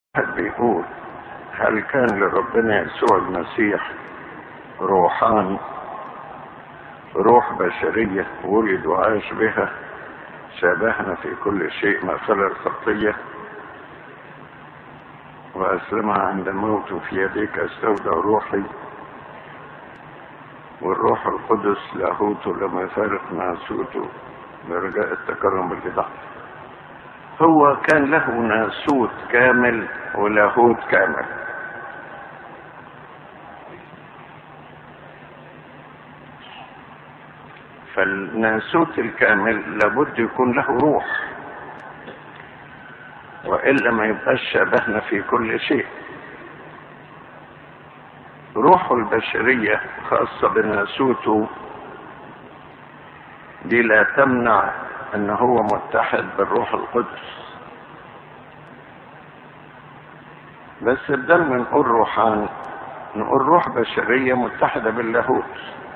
واحد بيقول هل كان لربنا يسوع المسيح روحان روح بشرية ولد وعاش بها شابهنا في كل شيء ما خلا الخطية وأسلمها عند موت في يديك أستودع روحي والروح القدس لاهوته لما يفارق ناسوته برجاء التكرم بالإضافة هو كان له ناسوت كامل ولاهوت كامل فالناسوت الكامل لابد يكون له روح والا ما يبقاش شبهنا في كل شيء روحه البشريه خاصه بناسوته دي لا تمنع ان هو متحد بالروح القدس بس بدل ما نقول روحان نقول روح بشريه متحده باللاهوت